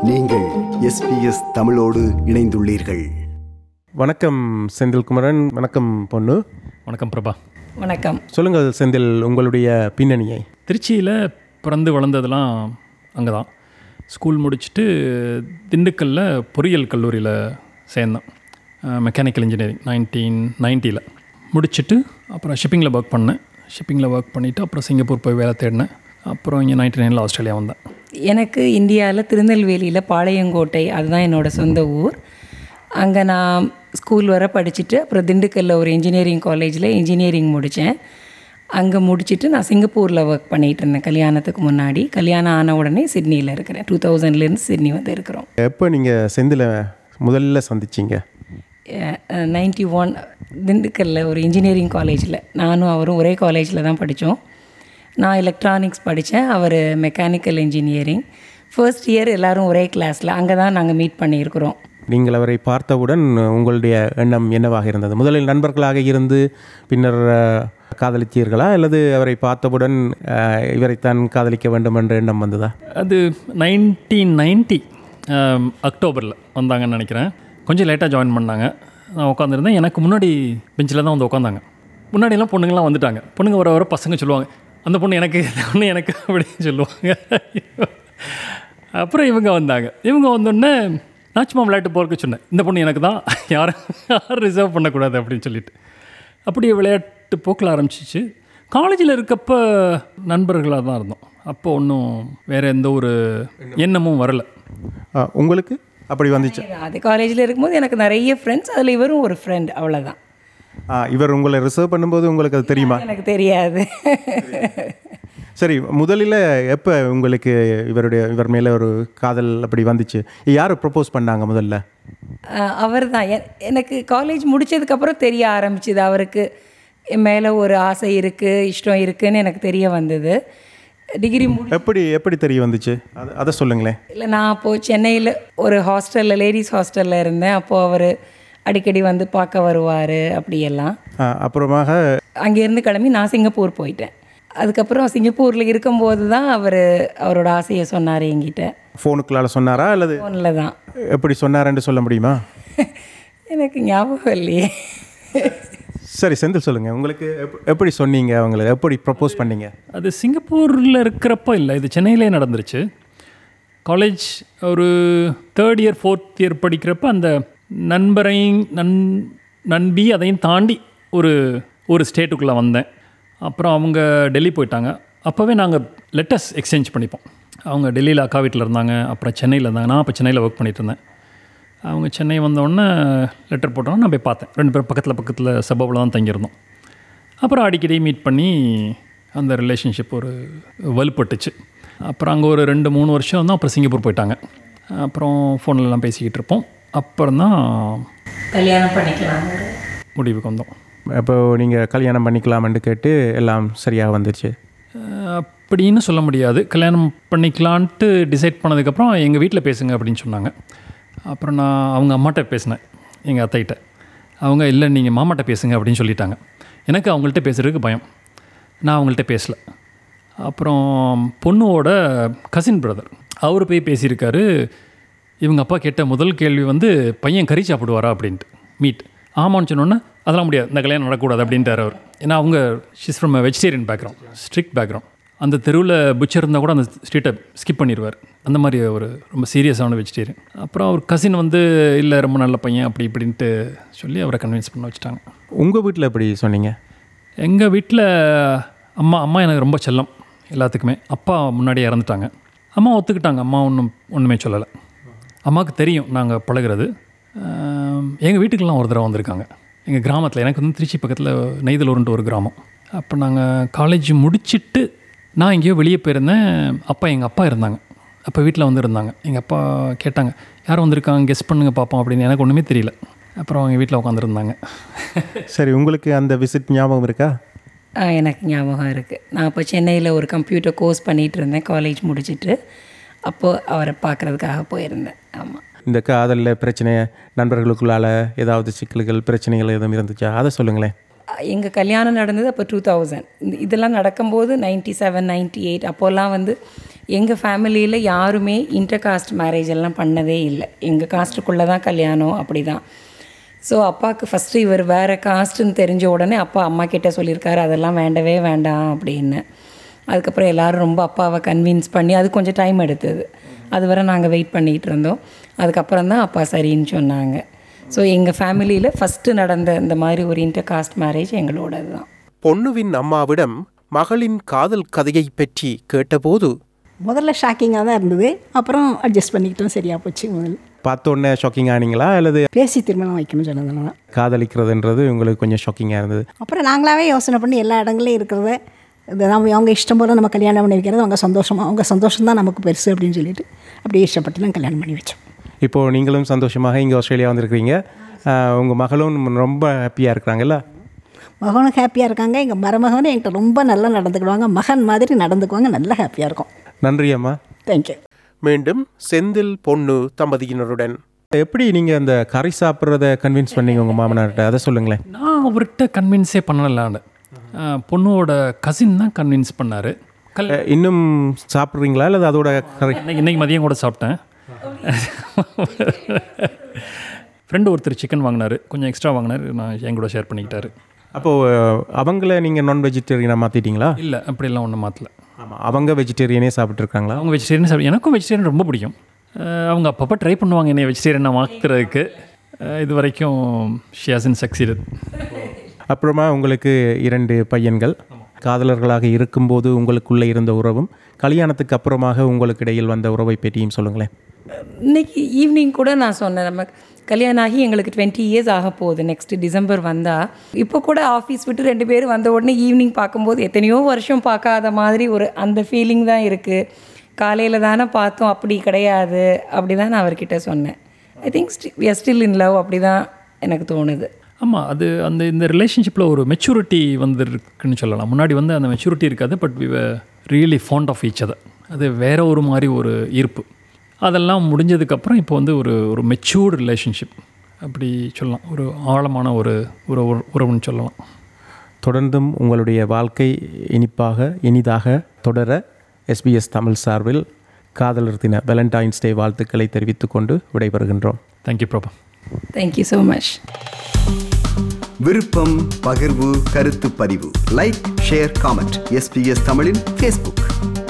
நீங்கள் எஸ்பிஎஸ் தமிழோடு இணைந்துள்ளீர்கள் வணக்கம் செந்தில்குமரன் வணக்கம் பொண்ணு வணக்கம் பிரபா வணக்கம் சொல்லுங்கள் செந்தில் உங்களுடைய பின்னணியை திருச்சியில் பிறந்து வளர்ந்ததெல்லாம் அங்கே தான் ஸ்கூல் முடிச்சுட்டு திண்டுக்கல்லில் பொறியியல் கல்லூரியில் சேர்ந்தேன் மெக்கானிக்கல் இன்ஜினியரிங் நைன்டீன் நைன்ட்டியில் முடிச்சுட்டு அப்புறம் ஷிப்பிங்கில் ஒர்க் பண்ணேன் ஷிப்பிங்கில் ஒர்க் பண்ணிவிட்டு அப்புறம் சிங்கப்பூர் போய் வேலை தேடினேன் அப்புறம் இங்கே நைன்டி நைனில் ஆஸ்திரேலியா வந்தேன் எனக்கு இந்தியாவில் திருநெல்வேலியில் பாளையங்கோட்டை அதுதான் என்னோடய சொந்த ஊர் அங்கே நான் ஸ்கூல் வர படிச்சுட்டு அப்புறம் திண்டுக்கல்லில் ஒரு இன்ஜினியரிங் காலேஜில் இன்ஜினியரிங் முடித்தேன் அங்கே முடிச்சுட்டு நான் சிங்கப்பூரில் ஒர்க் பண்ணிகிட்டு இருந்தேன் கல்யாணத்துக்கு முன்னாடி கல்யாணம் ஆன உடனே சிட்னியில் இருக்கிறேன் டூ தௌசண்ட்லேருந்து சிட்னி வந்து இருக்கிறோம் எப்போ நீங்கள் செந்திலை முதல்ல சந்திச்சிங்க நைன்டி ஒன் திண்டுக்கல்லில் ஒரு இன்ஜினியரிங் காலேஜில் நானும் அவரும் ஒரே காலேஜில் தான் படித்தோம் நான் எலக்ட்ரானிக்ஸ் படித்தேன் அவர் மெக்கானிக்கல் இன்ஜினியரிங் ஃபர்ஸ்ட் இயர் எல்லோரும் ஒரே கிளாஸில் அங்கே தான் நாங்கள் மீட் பண்ணியிருக்கிறோம் நீங்கள் அவரை பார்த்தவுடன் உங்களுடைய எண்ணம் என்னவாக இருந்தது முதலில் நண்பர்களாக இருந்து பின்னர் அஹ், காதலித்தீர்களா அல்லது அவரை பார்த்தவுடன் அஹ், இவரைத்தான் காதலிக்க வேண்டும் என்ற எண்ணம் வந்ததா அது நைன்டீன் நைன்ட்டி அக்டோபரில் வந்தாங்கன்னு நினைக்கிறேன் கொஞ்சம் லேட்டாக ஜாயின் பண்ணாங்க நான் உட்காந்துருந்தேன் எனக்கு முன்னாடி பெஞ்சில் தான் வந்து உட்காந்தாங்க முன்னாடியெல்லாம் பொண்ணுங்களாம் வந்துட்டாங்க பொண்ணுங்க வர வர பசங்க சொல்லுவாங்க அந்த பொண்ணு எனக்கு இந்த பொண்ணு எனக்கு அப்படின்னு சொல்லுவாங்க அப்புறம் இவங்க வந்தாங்க இவங்க வந்தோடனே நான் சும்மா விளையாட்டு போகிறதுக்கு சொன்னேன் இந்த பொண்ணு எனக்கு தான் யாரும் யாரும் ரிசர்வ் பண்ணக்கூடாது அப்படின்னு சொல்லிட்டு அப்படியே விளையாட்டு போக்கில் ஆரம்பிச்சிச்சு காலேஜில் இருக்கப்ப நண்பர்களாக தான் இருந்தோம் அப்போ ஒன்றும் வேறு எந்த ஒரு எண்ணமும் வரலை அஹ், உங்களுக்கு அப்படி வந்துச்சு அது காலேஜில் இருக்கும்போது எனக்கு நிறைய ஃப்ரெண்ட்ஸ் அதில் இவரும் ஒரு ஃப்ரெண்ட் அவ்வளோதான் அஹ், இவர் உங்களை ரிசர்வ் பண்ணும்போது உங்களுக்கு அது தெரியுமா எனக்கு தெரியாது சரி முதலில் எப்போ உங்களுக்கு இவருடைய இவர் மேலே ஒரு காதல் அப்படி வந்துச்சு யார் ப்ரப்போஸ் பண்ணாங்க முதல்ல அவர் தான் எனக்கு காலேஜ் முடித்ததுக்கப்புறம் தெரிய ஆரம்பிச்சுது அவருக்கு என் மேலே ஒரு ஆசை இருக்குது இஷ்டம் இருக்குன்னு எனக்கு தெரிய வந்தது டிகிரி முடி எப்படி எப்படி தெரிய வந்துச்சு அதை அதை சொல்லுங்களேன் இல்லை நான் அப்போது சென்னையில் ஒரு ஹாஸ்டலில் லேடிஸ் ஹாஸ்டலில் இருந்தேன் அப்போது அவர் அடிக்கடி வந்து பார்க்க வருவார் அப்படியெல்லாம் ஆ, அப்புறமாக அங்கேருந்து கிளம்பி நான் சிங்கப்பூர் போயிட்டேன் அதுக்கப்புறம் சிங்கப்பூரில் இருக்கும்போது தான் அவர் அவரோட ஆசையை சொன்னார் என்கிட்ட ஃபோனுக்குள்ளால சொன்னாரா அல்லது ஃபோனில் தான் எப்படி சொன்னாருன்னு சொல்ல முடியுமா எனக்கு ஞாபகம் இல்லையே சரி செந்தில் சொல்லுங்கள் உங்களுக்கு எப்- எப்படி சொன்னீங்க அவங்களை எப்படி ப்ரப்போஸ் பண்ணீங்க அது சிங்கப்பூரில் இருக்கிறப்ப இல்லை இது சென்னையிலே நடந்துருச்சு காலேஜ் ஒரு தேர்ட் இயர் ஃபோர்த் இயர் படிக்கிறப்ப அந்த நண்பரையும் நன் நண்பி அதையும் தாண்டி ஒரு ஒரு ஸ்டேட்டுக்குள்ளே வந்தேன் அப்புறம் அவங்க டெல்லி போயிட்டாங்க அப்போவே நாங்கள் லெட்டர்ஸ் எக்ஸ்சேஞ்ச் பண்ணிப்போம் அவங்க டெல்லியில் அக்கா வீட்டில் இருந்தாங்க அப்புறம் சென்னையில் இருந்தாங்க நான் அப்போ சென்னையில் ஒர்க் பண்ணிட்டு இருந்தேன் அவங்க சென்னை வந்தோடனே லெட்டர் போட்டோன்னே நான் போய் பார்த்தேன் ரெண்டு பேரும் பக்கத்தில் பக்கத்தில் சபபில் தான் தங்கியிருந்தோம் அப்புறம் அடிக்கடி மீட் பண்ணி அந்த ரிலேஷன்ஷிப் ஒரு வலுப்பட்டுச்சு அப்புறம் அங்கே ஒரு ரெண்டு மூணு வருஷம் தான் அப்புறம் சிங்கப்பூர் போயிட்டாங்க அப்புறம் ஃபோன்லலாம் பேசிக்கிட்டு இருப்போம் அப்புறம் தான் கல்யாணம் பண்ணிக்கலாம் முடிவுக்கு வந்தோம் அப்போ நீங்கள் கல்யாணம் பண்ணிக்கலாம்னு கேட்டு எல்லாம் சரியாக வந்துருச்சு அஹ் அப்படின்னு சொல்ல முடியாது கல்யாணம் பண்ணிக்கலான்ட்டு டிசைட் பண்ணதுக்கப்புறம் எங்கள் வீட்டில் பேசுங்க அப்படின்னு சொன்னாங்க அப்புறம் நான் அவங்க அம்மாட்ட பேசினேன் எங்கள் அத்தைகிட்ட அவங்க இல்லை நீங்கள் மாமாட்ட பேசுங்க அப்படின்னு சொல்லிட்டாங்க எனக்கு அவங்கள்ட்ட பேசுகிறதுக்கு பயம் நான் அவங்கள்ட்ட பேசல அப்புறம் பொண்ணுவோட கசின் பிரதர் அவர் போய் பேசியிருக்காரு இவங்க அப்பா கேட்ட முதல் கேள்வி வந்து பையன் கறி சாப்பிடுவாரா அப்படின்ட்டு மீட் ஆமான்னு சொன்னோன்னே அதெல்லாம் முடியாது இந்த கல்யாணம் நடக்கக்கூடாது அப்படின்ட்டார் அவர் ஏன்னா அவங்க she's from vegetarian background strict background அந்த தெருவில் புச்சர் இருந்தால் கூட அந்த ஸ்ட்ரீட்டை ஸ்கிப் பண்ணிடுவார் அந்த மாதிரி ஒரு ரொம்ப சீரியஸான வெஜிடேரியன் அப்புறம் அவர் கசின் வந்து இல்லை ரொம்ப நல்ல பையன் அப்படி இப்படின்ட்டு சொல்லி அவரை கன்வின்ஸ் பண்ண வச்சுட்டாங்க உங்கள் வீட்டில் எப்படி சொன்னீங்க எங்கள் வீட்டில் அம்மா அம்மா எனக்கு ரொம்ப செல்லம் எல்லாத்துக்குமே அப்பா முன்னாடியே இறந்துட்டாங்க அம்மா ஒத்துக்கிட்டாங்க அம்மா ஒன்றும் ஒன்றுமே சொல்லலை அம்மாவுக்கு தெரியும் நாங்கள் பழகுறது எங்கள் வீட்டுக்கெல்லாம் ஒரு தடவை வந்திருக்காங்க எங்கள் கிராமத்தில் எனக்கு வந்து திருச்சி பக்கத்தில் நெய்தலூர்ன்ட்டு ஒரு கிராமம் அப்போ நாங்கள் காலேஜ் முடிச்சிட்டு நான் எங்கேயோ வெளியே போயிருந்தேன் அப்பா எங்கள் அப்பா இருந்தாங்க அப்போ வீட்டில் வந்து இருந்தாங்க எங்கள் அப்பா கேட்டாங்க யார் வந்திருக்காங்க கெஸ் பண்ணுங்க பார்ப்போம் அப்படின்னு எனக்கு ஒன்றுமே தெரியல அப்புறம் அவங்க வீட்டில் உட்காந்துருந்தாங்க சரி உங்களுக்கு அந்த விசிட் ஞாபகம் இருக்கா ஆ, எனக்கு ஞாபகம் இருக்குது நான் அப்போ சென்னையில் ஒரு கம்ப்யூட்டர் கோர்ஸ் பண்ணிகிட்டு இருந்தேன் காலேஜ் முடிச்சிட்டு அப்போது அவரை பார்க்குறதுக்காக போயிருந்தேன் ஆமாம் இந்த காதலில் பிரச்சனை நண்பர்களுக்குள்ளால ஏதாவது சிக்கல்கள் பிரச்சனைகள் எதுவும் இருந்துச்சா அதை சொல்லுங்களேன் எங்கள் கல்யாணம் நடந்தது அப்போ டூ தௌசண்ட் இதெல்லாம் நடக்கும்போது நைன்ட்டி செவன் நைன்ட்டி எயிட் அப்போல்லாம் வந்து எங்கள் ஃபேமிலியில் யாருமே இன்டர் காஸ்ட் மேரேஜ் எல்லாம் பண்ணதே இல்லை எங்கள் காஸ்ட்டுக்குள்ளே தான் கல்யாணம் அப்படி தான் ஸோ அப்பாவுக்கு ஃபஸ்ட்டு இவர் வேறு காஸ்ட்டுன்னு தெரிஞ்ச உடனே அப்பா அம்மா கிட்ட சொல்லியிருக்காரு அதெல்லாம் வேண்டவே வேண்டாம் அப்படின்னு அதுக்கப்புறம் எல்லாரும் ரொம்ப அப்பாவை கன்வின்ஸ் பண்ணி அது கொஞ்சம் டைம் எடுத்தது அது வரை நாங்கள் வெயிட் பண்ணிகிட்டு இருந்தோம் அதுக்கப்புறம் தான் அப்பா சரின்னு சொன்னாங்க ஸோ எங்கள் ஃபேமிலியில் ஃபஸ்ட்டு நடந்த இந்த மாதிரி ஒரு இன்டர் காஸ்ட் மேரேஜ் எங்களோடது தான் பொன்னுவின் அம்மாவிடம் மகளின் காதல் கதையை பற்றி கேட்டபோது முதல்ல ஷாக்கிங்காக தான் இருந்தது அப்புறம் அட்ஜஸ்ட் பண்ணிக்கிட்டோம் சரியாக போச்சு முதல்ல பார்த்தோன்னே ஷாக்கிங் ஆனீங்களா அல்லது பேசி திருமணம் வைக்கணும்னு சொன்னதுனால தான் காதலிக்கிறதுன்றது உங்களுக்கு கொஞ்சம் ஷாக்கிங்காக இருந்தது அப்புறம் நாங்களாவே யோசனை பண்ணி எல்லா இடங்களையும் இருக்கிறத இது நம்ம அவங்க இஷ்டம் போல் நம்ம கல்யாணம் பண்ணி வைக்கிறது அவங்க சந்தோஷமாக அவங்க சந்தோஷம் தான் நமக்கு பெருசு அப்படின்னு சொல்லிட்டு அப்படியே இஷ்டப்பட்டு தான் கல்யாணம் பண்ணி வச்சோம் இப்போது நீங்களும் சந்தோஷமாக இங்கே ஆஸ்திரேலியா வந்திருக்கிறீங்க உங்கள் மகளும் ரொம்ப ஹாப்பியாக இருக்கிறாங்கல்ல மகனும் ஹாப்பியாக இருக்காங்க எங்கள் மருமகனும் என்கிட்ட ரொம்ப நல்லா நடந்துக்கிடுவாங்க மகன் மாதிரி நடந்துக்குவாங்க நல்லா ஹாப்பியாக இருக்கும் நன்றி அம்மா தேங்க்யூ மீண்டும் செந்தில் பொண்ணு தம்பதியினருடன் எப்படி நீங்கள் அந்த கறி சாப்பிட்றத கன்வின்ஸ் பண்ணீங்க உங்கள் மாமனார்கிட்ட அதை சொல்லுங்களேன் நான் அவர்கிட்ட கன்வின்ஸே பண்ணலான்னு பொண்ணோட கசின் தான் கன்வின்ஸ் பண்ணார் கல் அஹ், இன்னும் சாப்பிட்றீங்களா அல்லது அதோட கறி இன்னைக்கு இன்னைக்கு மதியம் கூட சாப்பிட்டேன் ஃப்ரெண்டு ஒருத்தர் சிக்கன் வாங்கினாரு கொஞ்சம் எக்ஸ்ட்ரா வாங்கினாரு நான் என் கூட ஷேர் பண்ணிக்கிட்டாரு அப்போது அவங்கள நீங்கள் நான் வெஜிடேரியனாக மாற்றிட்டீங்களா இல்லை அப்படியெல்லாம் ஒன்றும் மாற்றல ஆமாம் அவங்க வெஜிடேரியனே சாப்பிட்ருக்காங்களா அவங்க வெஜிடேரியன் சாப்பிடு எனக்கும் வெஜிடேரியன் ரொம்ப பிடிக்கும் அஹ் அவங்க அப்பப்போ ட்ரை பண்ணுவாங்க என்னை வெஜிடேரியனாக மாற்றுறதுக்கு இது வரைக்கும் ஷியாசின் சக்சீடட் அப்புறமா உங்களுக்கு இரண்டு பையன்கள் காதலர்களாக இருக்கும்போது உங்களுக்குள்ளே இருந்த உறவும் கல்யாணத்துக்கு அப்புறமாக உங்களுக்கு இடையில் வந்த உறவை பற்றியும் சொல்லுங்களேன் இன்னைக்கு ஈவினிங் கூட நான் சொன்னேன் நம்ம கல்யாணம் ஆகி எங்களுக்கு டுவெண்ட்டி இயர்ஸ் ஆக போகுது நெக்ஸ்ட் டிசம்பர் வந்தால் இப்போ கூட ஆஃபீஸ் விட்டு ரெண்டு பேரும் வந்த உடனே ஈவினிங் பார்க்கும்போது எத்தனையோ வருஷம் பார்க்காத மாதிரி ஒரு அந்த ஃபீலிங் தான் இருக்குது காலையில் தானே பார்த்தோம் அப்படி கிடையாது அப்படி தான் நான் அவர்கிட்ட சொன்னேன் I think we are still in love அப்படி தான் எனக்கு தோணுது ஆமாம் அது அந்த இந்த ரிலேஷன்ஷிப்பில் ஒரு மெச்சூரிட்டி வந்துருக்குன்னு சொல்லலாம் முன்னாடி வந்து அந்த மெச்சூரிட்டி இருக்காது but we really fond of each other அது வேற ஒரு மாதிரி ஒரு ஈர்ப்பு அதெல்லாம் முடிஞ்சதுக்கப்புறம் இப்போ வந்து ஒரு ஒரு மெச்சூர்டு ரிலேஷன்ஷிப் அப்படி சொல்லலாம் ஒரு ஆழமான ஒரு ஒரு உற- உறவுன்னு சொல்லலாம் தொடர்ந்தும் உங்களுடைய வாழ்க்கை இனிப்பாக இனிதாக தொடர எஸ்பிஎஸ் தமிழ் சார்பில் காதலர் தின வேலண்டைன்ஸ் டே வாழ்த்துக்களை தெரிவித்துக் கொண்டு விடைபெறுகின்றோம் thank you Prabha thank you so much விருப்பம் பகிர்வு கருத்து பதிவு லைக் ஷேர் காமெண்ட் எஸ்பிஎஸ் தமிழின் ஃபேஸ்புக்